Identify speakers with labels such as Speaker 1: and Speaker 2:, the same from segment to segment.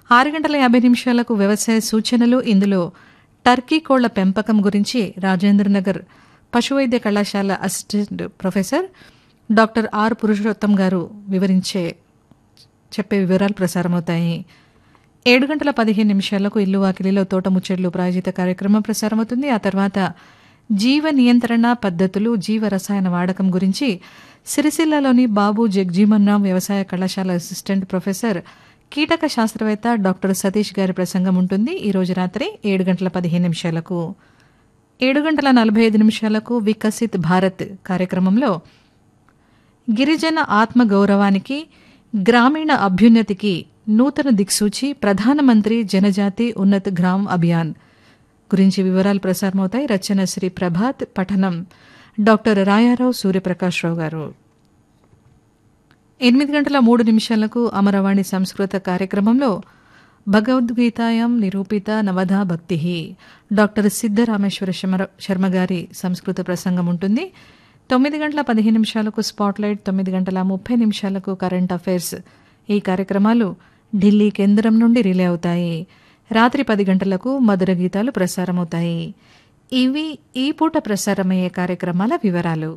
Speaker 1: ఆరు గంటల యాభై నిమిషాలకు వ్యవసాయ సూచనలు ఇందులో టర్కీ కోళ్ల పెంపకం గురించి రాజేంద్రనగర్ పశువైద్య కళాశాల assistant professor doctor R Purushottam గారు వివరించే చెప్పే వివరాలు ప్రసారమవుతాయి ఏడు గంటల పదిహేను నిమిషాలకు ఇల్లు వాకిలిలో తోట ముచ్చట్లు ప్రాయోజిత కార్యక్రమం ప్రసారమవుతుంది ఆ తర్వాత జీవ నియంత్రణ పద్ధతులు జీవ రసాయన వాడకం గురించి సిరిసిల్లలోని బాబు జగ్జీవన్రామ్ వ్యవసాయ కళాశాల అసిస్టెంట్ ప్రొఫెసర్ కీటక శాస్త్రవేత్త డాక్టర్ సతీష్ గారి ప్రసంగం ఉంటుంది ఈ రోజు రాత్రి ఏడు గంటల పదిహేను నిమిషాలకు ఏడు గంటల నలభై ఐదు నిమిషాలకు వికసిత్ భారత్ కార్యక్రమంలో గిరిజన ఆత్మ గౌరవానికి గ్రామీణ అభ్యున్నతికి నూతన దిక్సూచి ప్రధానమంత్రి జనజాతి ఉన్నత్ గ్రామ్ అభియాన్ గురించి వివరాలు ప్రసారమవుతాయి రచన శ్రీ ప్రభాత్ పఠనం డాక్టర్ రాయారావు సూర్యప్రకాశ్రావు గారు ఎనిమిది గంటల మూడు నిమిషాలకు అమరవాణి సంస్కృత కార్యక్రమంలో భగవద్గీతాయం నిరూపిత నవధా భక్తి డాక్టర్ సిద్ధరామేశ్వర శర్మ శర్మ గారి సంస్కృత ప్రసంగం ఉంటుంది తొమ్మిది గంటల పదిహేను నిమిషాలకు స్పాట్లైట్ తొమ్మిది గంటల ముప్పై నిమిషాలకు కరెంట్ అఫైర్స్ ఈ కార్యక్రమాలు ఢిల్లీ కేంద్రం నుండి రిలే అవుతాయి రాత్రి పది గంటలకు మధుర గీతాలు ప్రసారమవుతాయి ఇవి ఈ పూట ప్రసారమయ్యే కార్యక్రమాల వివరాలు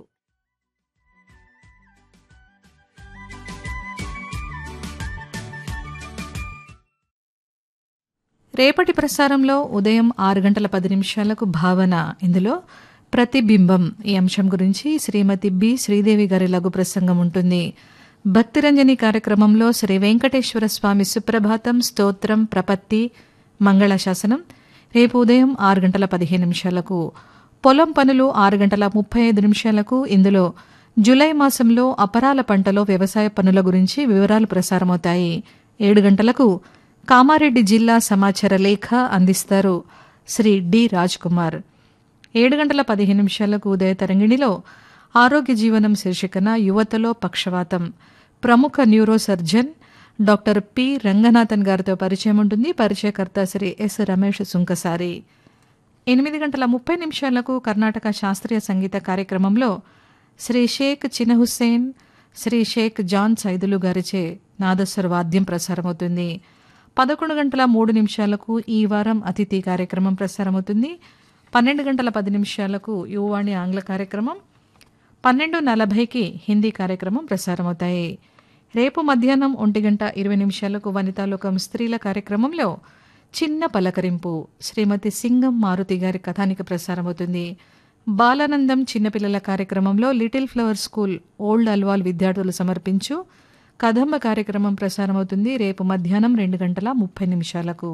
Speaker 1: రేపటి ప్రసారంలో ఉదయం ఆరు గంటల పది నిమిషాలకు భావన ఇందులో ప్రతిబింబం ఈ అంశం గురించి శ్రీమతి బి శ్రీదేవి గారి లఘు ప్రసంగం ఉంటుంది భక్తిరంజని కార్యక్రమంలో శ్రీ వెంకటేశ్వర స్వామి సుప్రభాతం స్తోత్రం ప్రపత్తి మంగళాశాసనం రేపు ఉదయం ఆరు గంటల పదిహేను నిమిషాలకు పొలం పనులు ఆరు గంటల ముప్పై ఐదు నిమిషాలకు ఇందులో జులై మాసంలో అపరాల పంటలో వ్యవసాయ పనుల గురించి వివరాలు ప్రసారమవుతాయి ఏడు గంటలకు కామారెడ్డి జిల్లా సమాచార లేఖ అందిస్తారు శ్రీ డి రాజ్ కుమార్ ఏడు గంటల పదిహేను నిమిషాలకు ఉదయ తరంగిణిలో ఆరోగ్య జీవనం శీర్షికన యువతలో పక్షవాతం ప్రముఖ neuro surgeon doctor P Ranganathan గారితో పరిచయం ఉంటుంది పరిచయకర్త శ్రీ ఎస్ రమేష్ సుంకసారి ఎనిమిది గంటల ముప్పై నిమిషాలకు కర్ణాటక శాస్త్రీయ సంగీత కార్యక్రమంలో శ్రీ షేక్ చిన్న హుస్సేన్ శ్రీ షేక్ జాన్ సైదులు గారిచే నాదస్వర వాద్యం ప్రసారమవుతుంది పదకొండు గంటల మూడు నిమిషాలకు ఈ వారం అతిథి కార్యక్రమం ప్రసారమవుతుంది పన్నెండు గంటల పది నిమిషాలకు యువవాణి ఆంగ్ల కార్యక్రమం పన్నెండు నలభైకి హిందీ కార్యక్రమం ప్రసారమవుతాయి రేపు మధ్యాహ్నం ఒంటి గంట ఇరవై నిమిషాలకు వనితాలోకం స్త్రీల కార్యక్రమంలో చిన్న పలకరింపు శ్రీమతి సింగం మారుతి గారి కథానిక ప్రసారమవుతుంది బాలానందం చిన్నపిల్లల కార్యక్రమంలో Little Flower School Old Alwal విద్యార్థులు సమర్పించు కదంబ కార్యక్రమం ప్రసారమవుతుంది రేపు మధ్యాహ్నం రెండు గంటల ముప్పై నిమిషాలకు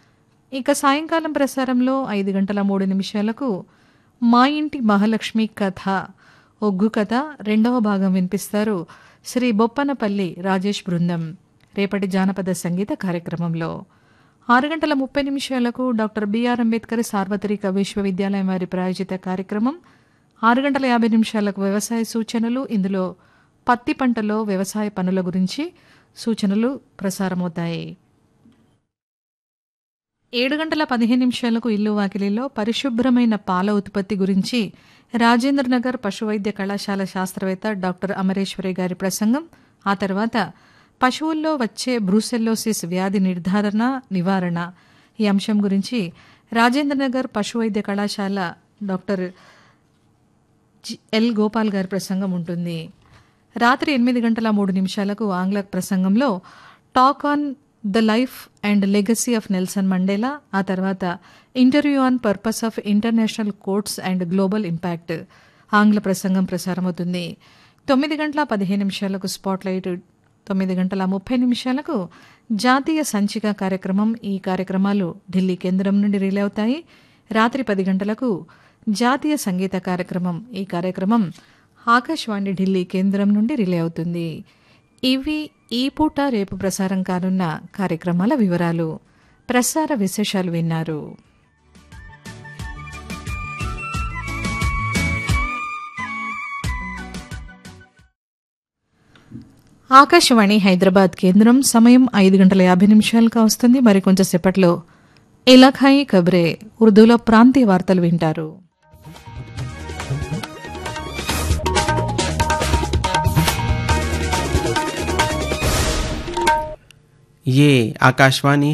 Speaker 1: ఇక సాయంకాలం ప్రసారంలో ఐదు గంటల మూడు నిమిషాలకు మా ఇంటి మహాలక్ష్మి కథ ఒగ్గు కథ రెండవ భాగం వినిపిస్తారు శ్రీ బొప్పనపల్లి రాజేష్ బృందం రేపటి జానపద సంగీత కార్యక్రమంలో ఆరు గంటల ముప్పై నిమిషాలకు డాక్టర్ బిఆర్ అంబేద్కర్ సార్వత్రిక విశ్వవిద్యాలయం వారి ప్రాయోజిత కార్యక్రమం ఆరు గంటల యాభై నిమిషాలకు వ్యవసాయ సూచనలు ఇందులో పత్తి పంటలో వ్యవసాయ పనుల గురించి సూచనలు ప్రసారమవుతాయి ఏడు గంటల పదిహేను నిమిషాలకు ఇల్లు వాకిలిలో పరిశుభ్రమైన పాల ఉత్పత్తి గురించి రాజేంద్రనగర్ పశువైద్య కళాశాల శాస్త్రవేత్త డాక్టర్ అమరేశ్వరి గారి ప్రసంగం ఆ తర్వాత పశువుల్లో వచ్చే బ్రూసెల్లోసిస్ వ్యాధి నిర్ధారణ నివారణ ఈ అంశం గురించి రాజేంద్రనగర్ పశువైద్య కళాశాల డాక్టర్ ఎల్ గోపాల్ గారి ప్రసంగం ఉంటుంది రాత్రి ఎనిమిది గంటల మూడు నిమిషాలకు ఆంగ్ల ప్రసంగంలో talk on the life and legacy of Nelson Mandela ఆ తర్వాత interview on purpose of international courts and global impact ఆంగ్ల ప్రసంగం ప్రసారమవుతుంది తొమ్మిది గంటల పదిహేను నిమిషాలకు స్పాట్లైట్ తొమ్మిది గంటల ముప్పై నిమిషాలకు జాతీయ సంచిక కార్యక్రమం ఈ కార్యక్రమాలు ఢిల్లీ కేంద్రం నుండి రిలే అవుతాయి రాత్రి పది గంటలకు జాతీయ సంగీత కార్యక్రమం ఈ కార్యక్రమం ఆకాశవాణి ఢిల్లీ కేంద్రం నుండి రిలే అవుతుంది ఇవి ఈ పూట రేపు ప్రసారం కానున్న కార్యక్రమాల వివరాలు ప్రసార విశేషాలు విన్నారు ఆకాశవాణి హైదరాబాద్ కేంద్రం సమయం ఐదు గంటల యాభై నిమిషాలుగా వస్తుంది మరి కొంచెంసేపట్లో ఇలాఖాయి కబ్రే ఉర్దూలో ప్రాంతీయ వార్తలు వింటారు
Speaker 2: ये आकाशवाणी